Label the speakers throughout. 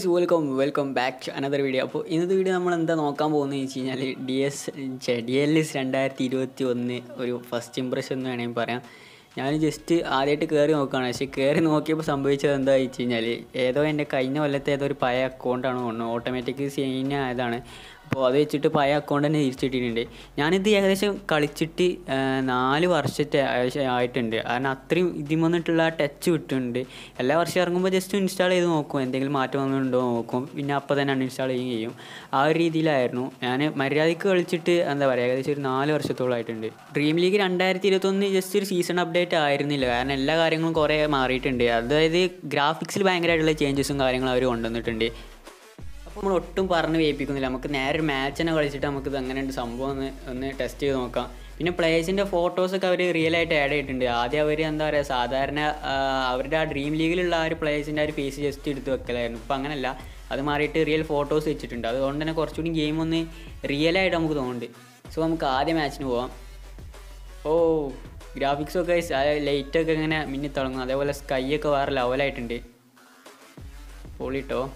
Speaker 1: guys welcome welcome back another video അപ്പോൾ ഇന്നത്തെ video നമ്മൾ എന്താ നോക്കാൻ പോകുന്നത് വെച്ച് കഴിഞ്ഞാൽ D S D L S രണ്ടായിരത്തി ഇരുപത്തി ഒന്ന് ഒരു ഫസ്റ്റ് ഇമ്പ്രഷൻ എന്ന് വേണമെങ്കിൽ പറയാം ഞാൻ ജസ്റ്റ് ആദ്യമായിട്ട് കയറി നോക്കുകയാണ് പക്ഷേ കയറി നോക്കിയപ്പോൾ സംഭവിച്ചത് എന്താ വെച്ച് കഴിഞ്ഞാൽ ഏതോ എൻ്റെ കഴിഞ്ഞ കൊല്ലത്തെ ഏതോ ഒരു പഴയ അക്കൗണ്ടാണ് തോന്നുന്നു ഓട്ടോമാറ്റിക് സീൻ ആയതാണ് അപ്പോൾ അത് വെച്ചിട്ട് പഴയ അക്കൗണ്ട് തന്നെ തിരിച്ചിട്ടിട്ടുണ്ട് ഞാനിത് ഏകദേശം കളിച്ചിട്ട് ആ, നാല് വർഷത്തെ ആവശ്യം ആയിട്ടുണ്ട് കാരണം അത്രയും ഇതിൽ വന്നിട്ടുള്ള ടച്ച് വിട്ടിട്ടുണ്ട് എല്ലാ വർഷം ഇറങ്ങുമ്പോൾ ജസ്റ്റ് ഇൻസ്റ്റാൾ ചെയ്ത് നോക്കും എന്തെങ്കിലും മാറ്റം വന്നിട്ടുണ്ടോ എന്ന് നോക്കും പിന്നെ അപ്പോൾ തന്നെ അൺഇൻസ്റ്റാൾ ചെയ്യുകയും ചെയ്യും ആ ഒരു രീതിയിലായിരുന്നു ഞാൻ മര്യാദയ്ക്ക് കളിച്ചിട്ട് എന്താ പറയുക ഏകദേശം ഒരു നാല് വർഷത്തോളമായിട്ടുണ്ട് ഡ്രീം ലീഗ് രണ്ടായിരത്തി ഇരുപത്തൊന്ന് ജസ്റ്റ് ഒരു സീസൺ അപ്ഡേറ്റ് ആയിരുന്നില്ല കാരണം എല്ലാ കാര്യങ്ങളും കുറേ മാറിയിട്ടുണ്ട് അതായത് ഗ്രാഫിക്സിൽ ഭയങ്കരമായിട്ടുള്ള ചേഞ്ചസും കാര്യങ്ങളും അവർ കൊണ്ടുവന്നിട്ടുണ്ട് അപ്പോൾ നമ്മൾ ഒട്ടും പറഞ്ഞ് വേപ്പിക്കുന്നില്ല നമുക്ക് നേരെ ഒരു മാച്ച് തന്നെ കളിച്ചിട്ട് നമുക്ക് ഇത് എങ്ങനെയുണ്ട് സംഭവം ഒന്ന് ഒന്ന് ടെസ്റ്റ് ചെയ്ത് നോക്കാം പിന്നെ പ്ലേയേഴ്സിൻ്റെ ഫോട്ടോസൊക്കെ അവർ റിയൽ ആയിട്ട് ആഡ് ചെയ്തിട്ടുണ്ട് ആദ്യം അവർ എന്താ പറയുക സാധാരണ ആ, അവരുടെ ആ ഡ്രീം ലീഗിലുള്ള ആ ഒരു പ്ലേയേഴ്സിൻ്റെ ആ ഒരു ഫേസ് ജസ്റ്റ് എടുത്ത് വെക്കലായിരുന്നു ഇപ്പോൾ അങ്ങനെയല്ല അത് മാറിയിട്ട് റിയൽ ഫോട്ടോസ് വെച്ചിട്ടുണ്ട് അതുകൊണ്ട് തന്നെ കുറച്ചുകൂടി ഗെയിം ഒന്ന് റിയൽ ആയിട്ട് നമുക്ക് തോന്നുന്നുണ്ട് സോ നമുക്ക് ആദ്യ മാച്ചിന് പോവാം ഓ ഗ്രാഫിക്സൊക്കെ ലൈറ്റൊക്കെ ഇങ്ങനെ മിന്നി തുടങ്ങും അതേപോലെ സ്കൈ ഒക്കെ വേറെ ലെവലായിട്ടുണ്ട് പൊളിട്ടോ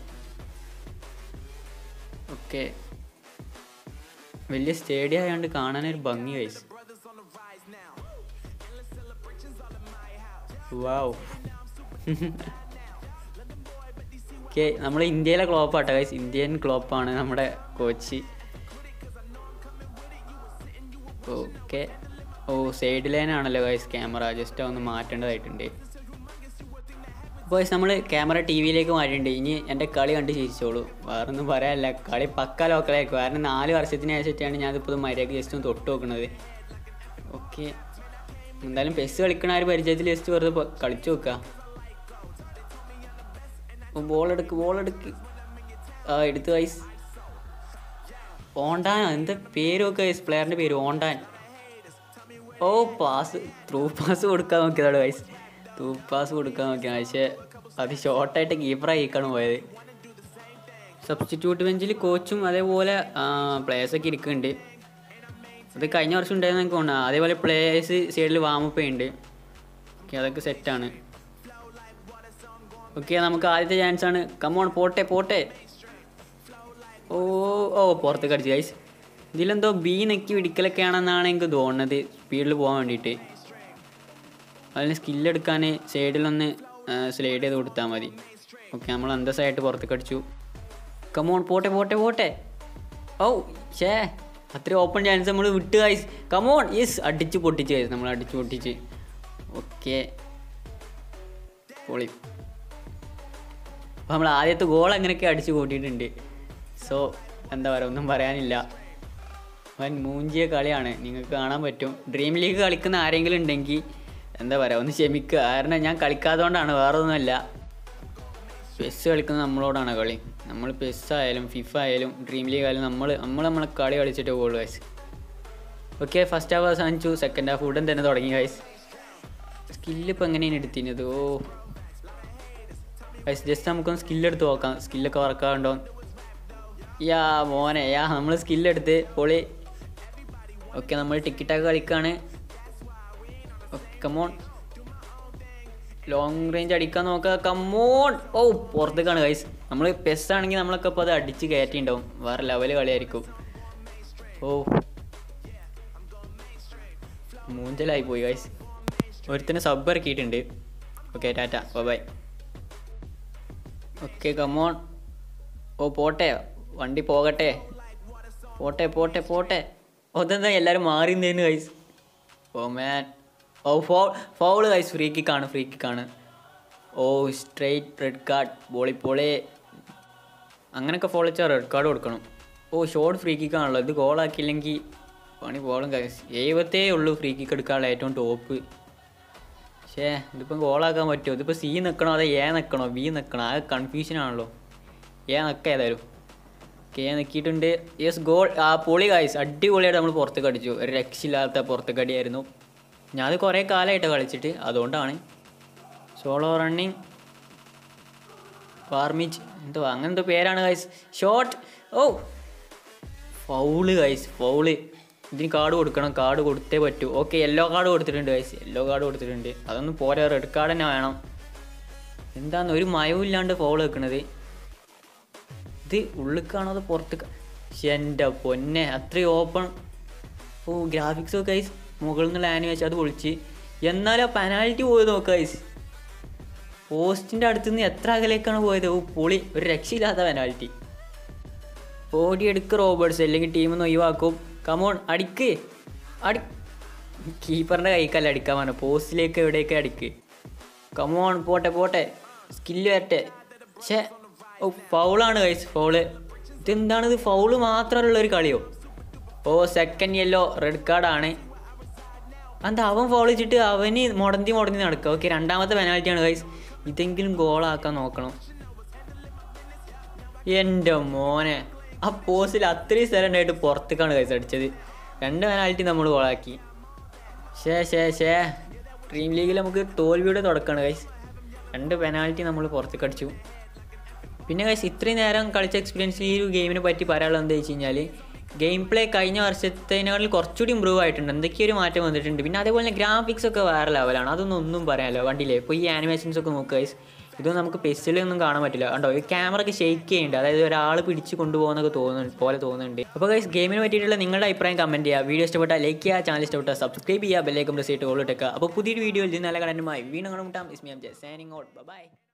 Speaker 1: ഓക്കെ വലിയ സ്റ്റേഡിയം ആയതുകൊണ്ട് കാണാനൊരു ഭംഗി വയസ്സ് വാവ് ഓക്കെ നമ്മൾ ഇന്ത്യയിലെ ക്ലോപ്പാട്ടോ ഗൈസ് ഇന്ത്യൻ ക്ലോപ്പാണ് നമ്മുടെ കോച്ച് ഓക്കെ ഓ സൈഡ് ലൈൻ ആണല്ലോ ഗൈസ് ക്യാമറ ജസ്റ്റ് ഒന്ന് മാറ്റേണ്ടതായിട്ടുണ്ട് അപ്പോൾ നമ്മൾ ക്യാമറ ടി വിയിലേക്ക് മാറ്റിയിട്ടുണ്ട് ഇനി എൻ്റെ കളി കണ്ട് ചിരിച്ചോളൂ വേറെ ഒന്നും പറയാനില്ല കളി പക്ക ലോക്കലായിരിക്കും കാരണം നാല് വർഷത്തിന് ശേഷമായിട്ടാണ് ഞാനിപ്പോൾ മര്യാദക്ക് ജസ്റ്റ് ഒന്ന് തൊട്ട് നോക്കുന്നത് ഓക്കെ എന്തായാലും പെസ് കളിക്കണ ആ ഒരു പരിചയത്തിൽ ജസ്റ്റ് വെറുതെ പോ- കളിച്ചു നോക്കുക ബോൾ എടുക്ക് ബോൾ എടുക്ക് ആ എടുത്ത് വൈസ് ഓണ്ടാനോ എന്താ പേര് നോക്കുക വൈസ് പ്ലെയറിൻ്റെ പേര് ഓണ്ടാൻ ഓ പാസ് ത്രൂ പാസ് കൊടുക്കാൻ നോക്കിയതാണ് വൈസ് ത്രൂ പാസ് കൊടുക്കാൻ നോക്കിയാണ് പക്ഷേ അത് ഷോർട്ടായിട്ട് കീപ്പറായിക്കാണ് പോയത് സബ്സ്റ്റിറ്റ്യൂട്ട് ബെഞ്ചിൽ കോച്ചും അതേപോലെ പ്ലേയേഴ്സൊക്കെ ഇരിക്കുന്നുണ്ട് അത് കഴിഞ്ഞ വർഷം ഉണ്ടായിരുന്നു എനിക്ക് തോന്നുന്നു അതേപോലെ പ്ലേയേഴ്സ് സൈഡിൽ വാമപ്പ് ഉണ്ട് ഓക്കെ അതൊക്കെ സെറ്റാണ് ഓക്കെ നമുക്ക് ആദ്യത്തെ ചാൻസ് ആണ് കമോൺ പോട്ടെ പോട്ടെ ഓ ഓ പുറത്തേക്ക് അടിച്ചു ഗൈസ് ഇതിലെന്തോ ബി നെക്കി പിടിക്കലൊക്കെ ആണെന്നാണ് എനിക്ക് തോന്നുന്നത് സ്പീഡിൽ പോകാൻ വേണ്ടിയിട്ട് അതിന് സ്കില്ലെടുക്കാൻ സൈഡിലൊന്ന് സ്ലൈഡ് ചെയ്ത് കൊടുത്താൽ മതി ഓക്കെ നമ്മൾ അന്തസ്സായിട്ട് പുറത്തേക്ക് അടിച്ചു കമോൺ പോട്ടെ പോട്ടെ പോട്ടെ ഓ ഷേ അത്ര ഓപ്പൺ ചാൻസ് നമ്മൾ വിട്ട് ഗൈസ് കമോൺ യെസ് അടിച്ച് പൊട്ടിച്ച് ഗൈസ് നമ്മൾ അടിച്ച് പൊട്ടിച്ച് ഓക്കെ പൊളി അപ്പോൾ നമ്മൾ ആദ്യത്തെ ഗോൾ അങ്ങനെയൊക്കെ അടിച്ച് കൂട്ടിയിട്ടുണ്ട് സോ എന്താ പറയുക ഒന്നും പറയാനില്ല വൻ മൂഞ്ചിയ കളിയാണ് നിങ്ങൾക്ക് കാണാൻ പറ്റും ഡ്രീം ലീഗ് കളിക്കുന്ന ആരെങ്കിലും ഉണ്ടെങ്കിൽ എന്താ പറയുക ഒന്ന് ക്ഷമിക്കുക കാരണം ഞാൻ കളിക്കാത്തതുകൊണ്ടാണ് വേറെ ഒന്നുമല്ല പെസ് കളിക്കുന്ന നമ്മളോടാണ് കളി നമ്മൾ പെസ് ആയാലും ഫിഫ ആയാലും ഡ്രീം ലീഗ് ആയാലും നമ്മൾ നമ്മൾ നമ്മളെ കളി കളിച്ചിട്ട് പോകുള്ളൂ ഗൈസ് ഓക്കെ ഫസ്റ്റ് ഹാഫ് അവസാനിച്ചു സെക്കൻഡ് ഹാഫ് ഉടൻ തന്നെ തുടങ്ങി ഗൈസ് സ്കില്ല് ഇപ്പോൾ എങ്ങനെയാണ് എടുത്തിരുന്നത് ഓ ഗൈസ് ജസ്റ്റ് നമുക്കൊന്ന് സ്കില്ലെടുത്ത് നോക്കാം സ്കില്ലൊക്കെ വർക്കാവുണ്ടോ യാ മോനെ യാ നമ്മൾ സ്കില്ലെടുത്ത് പൊളി ഓക്കെ നമ്മൾ ടിക്കറ്റൊക്കെ കളിക്കാണ് കമോൺ ലോങ് റേഞ്ച് അടിക്കാൻ നോക്കുക കമോൺ ഓ പുറത്തേക്കാണ് ഗൈസ് നമ്മൾ പെസ് ആണെങ്കിൽ നമ്മളൊക്കെ ഇപ്പോൾ അത് അടിച്ച് കയറ്റിണ്ടാവും വേറെ ലെവൽ കളിയായിരിക്കും ഓ മൂഞ്ചലായി പോയി ഗൈസ് ഒരുത്തന്നെ സബ് ഇറക്കിയിട്ടുണ്ട് okay tata bye okay come on ഓ പോട്ടെ വണ്ടി പോകട്ടെ പോട്ടെ പോട്ടെ പോട്ടെ അതെന്താ എല്ലാവരും മാറി നിന്നു ഗൈസ് ഓ മാൻ ഓ ഫോ ഫൗള് ഗൈസ് ഫ്രീ കിക്കാണ് ഫ്രീ കിക്കാണ് ഓ സ്ട്രെയിറ്റ് റെഡ് കാർഡ് ബോളി പോളേ അങ്ങനെയൊക്കെ ഫോളോ വെച്ചാൽ റെഡ് കാർഡ് കൊടുക്കണം ഓ ഷോർട്ട് ഫ്രീ കിക്കാണല്ലോ ഇത് ഗോളാക്കിയില്ലെങ്കിൽ പണി പോളും ഗൈസ് എഴുപത്തേ ഉള്ളൂ ഫ്രീ കിക്ക് എടുക്കാനുള്ള ഏറ്റവും ടോപ്പ് പക്ഷേ ഇതിപ്പം ഗോളാക്കാൻ പറ്റുമോ ഇതിപ്പോൾ സി നിൽക്കണോ അതോ എ നിൽക്കണോ ബി നിൽക്കണോ ആ കൺഫ്യൂഷൻ ആണല്ലോ എ നിൽക്കുക ഏതായാലും കെ നിൽക്കിയിട്ടുണ്ട് യെസ് ഗോൾ ആ പൊളി കായ്സ് അടിപൊളിയായിട്ട് നമ്മൾ പുറത്തേക്ക് അടിച്ചു ഒരു രക്ഷയില്ലാത്ത പുറത്തേക്ക് അടിയായിരുന്നു ഞാനത് കുറേ കാലമായിട്ട് കളിച്ചിട്ട് അതുകൊണ്ടാണ് സോളോ റണ്ണിങ് ഫാർമിച്ച് എന്തോ അങ്ങനെ എന്തോ പേരാണ് guys shot oh foul guys foul ഇതിന് കാർഡ് കൊടുക്കണം കാർഡ് കൊടുത്തേ പറ്റൂ ഓക്കെ യെല്ലോ കാർഡ് കൊടുത്തിട്ടുണ്ട് ഗൈസ് യെല്ലോ കാർഡ് കൊടുത്തിട്ടുണ്ട് അതൊന്നും പോരാ റെഡ് കാർഡ് തന്നെ വേണം എന്താന്ന് ഒരു മയവും ഇല്ലാണ്ട് ഫൗൾ വെക്കണത് ഇത് ഉള്ളിക്കാണോ അത് പുറത്ത് പക്ഷെ എൻ്റെ പൊന്നെ അത്രയും ഓപ്പൺ ഓ ഗ്രാഫിക്സ് ഒക്കെ ഐസ് മുകളിൽ നിന്നുള്ള ആനിമേഷൻ അത് പൊളിച്ച് എന്നാലും ആ പെനാൽറ്റി പോയത് നോക്കുക ഐസ് പോസ്റ്റിൻ്റെ അടുത്ത് നിന്ന് എത്ര അകലേക്കാണ് പോയത് ഓ പൊളി ഒരു രക്ഷയില്ലാത്ത പെനാൽറ്റി ഓടിയെടുക്ക് റോബർട്സ് അല്ലെങ്കിൽ ടീമിൽ നിന്ന് ഒഴിവാക്കും കമോൺ അടിക്ക് അടി കീപ്പറിൻ്റെ കൈക്കല്ല അടിക്കാൻ പറഞ്ഞു പോസ്റ്റിലേക്ക് എവിടെയൊക്കെ അടിക്ക് കമോൺ പോട്ടെ പോട്ടെ സ്കില്ല് വരട്ടെ പക്ഷേ ഓ ഫൗളാണ് കൈസ് ഫൗള് ഇതെന്താണിത് ഫൗള് മാത്രമുള്ള ഒരു കളിയോ ഓ സെക്കൻഡ് യെല്ലോ റെഡ് കാർഡാണ് എന്താ അവൻ ഫോളോ വെച്ചിട്ട് അവന് മുടന്തി മുടന്തി നടക്കുക ഓക്കെ രണ്ടാമത്തെ പെനാൽറ്റിയാണ് ഗൈസ് ഇതെങ്കിലും ഗോളാക്കാൻ നോക്കണം എൻ്റെ മോനെ ആ പോസ്റ്റിൽ അത്രയും സ്ഥലം ഉണ്ടായിട്ട് പുറത്തേക്കാണ് ഗൈസ് അടിച്ചത് രണ്ട് പെനാൽറ്റി നമ്മൾ ഗോളാക്കി ഷേ ഷേ ഷേ ഡ്രീം ലീഗിൽ നമുക്ക് തോൽവിയുടെ തുടക്കമാണ് ഗൈസ് രണ്ട് പെനാൽറ്റി നമ്മൾ പുറത്തേക്ക് അടിച്ചു പിന്നെ ഗൈസ് ഇത്രയും നേരം കളിച്ച എക്സ്പീരിയൻസിൽ ഈ ഒരു ഗെയിമിനെ പറ്റി പറയാനുള്ളത് എന്താ വെച്ച് കഴിഞ്ഞാൽ ഗെയിം പ്ലേ കഴിഞ്ഞ വർഷത്തേക്കാളിൽ കുറച്ചുകൂടി ഇമ്പ്രൂവ് ആയിട്ടുണ്ട് എന്തൊക്കെയോ ഒരു മാറ്റം വന്നിട്ടുണ്ട് പിന്നെ അതേപോലെ തന്നെ ഗ്രാഫിക്സ് ഒക്കെ വേറെ ലെവലാണ് അതൊന്നും ഒന്നും പറയാമല്ലോ വണ്ടിയില്ലേ ഇപ്പോൾ ഈ ആനിമേഷൻസ് ഒക്കെ നോക്കുക ഗൈസ് ഇതൊന്നും നമുക്ക് പെസ്സിലൊന്നും കാണാൻ പറ്റില്ല കണ്ടോ ഈ ക്യാമറ ഒക്കെ ഷെയ്ക്ക് ചെയ്യുന്നുണ്ട് അതായത് ഒരാൾ പിടിച്ച് കൊണ്ടുപോകുന്നൊക്കെ തോന്നുന്നു പോലെ തോന്നുന്നുണ്ട് അപ്പോൾ ഗൈസ് ഗെയിമിനെ പറ്റിയിട്ടുള്ള നിങ്ങളുടെ അഭിപ്രായം കമൻറ്റ് ചെയ്യുക വീഡിയോ ഇഷ്ടപ്പെട്ടാൽ ലൈക്ക് ചെയ്യുക ചാനൽ ഇഷ്ടപ്പെട്ടാൽ സബ്സ്ക്രൈബ് ചെയ്യുക ബെല്ലേക്കും പ്രസ് ചെയ്തിട്ട് ഓൾ ഇട്ടേക്കുക അപ്പോൾ പുതിയൊരു വീഡിയോയിൽ നല്ല കണ്ടന്റുമായി വീണ്ടും കാണുമ്പോൾ ഇസ്മിയാം സൈനിങ് ഔട്ട് ബൈ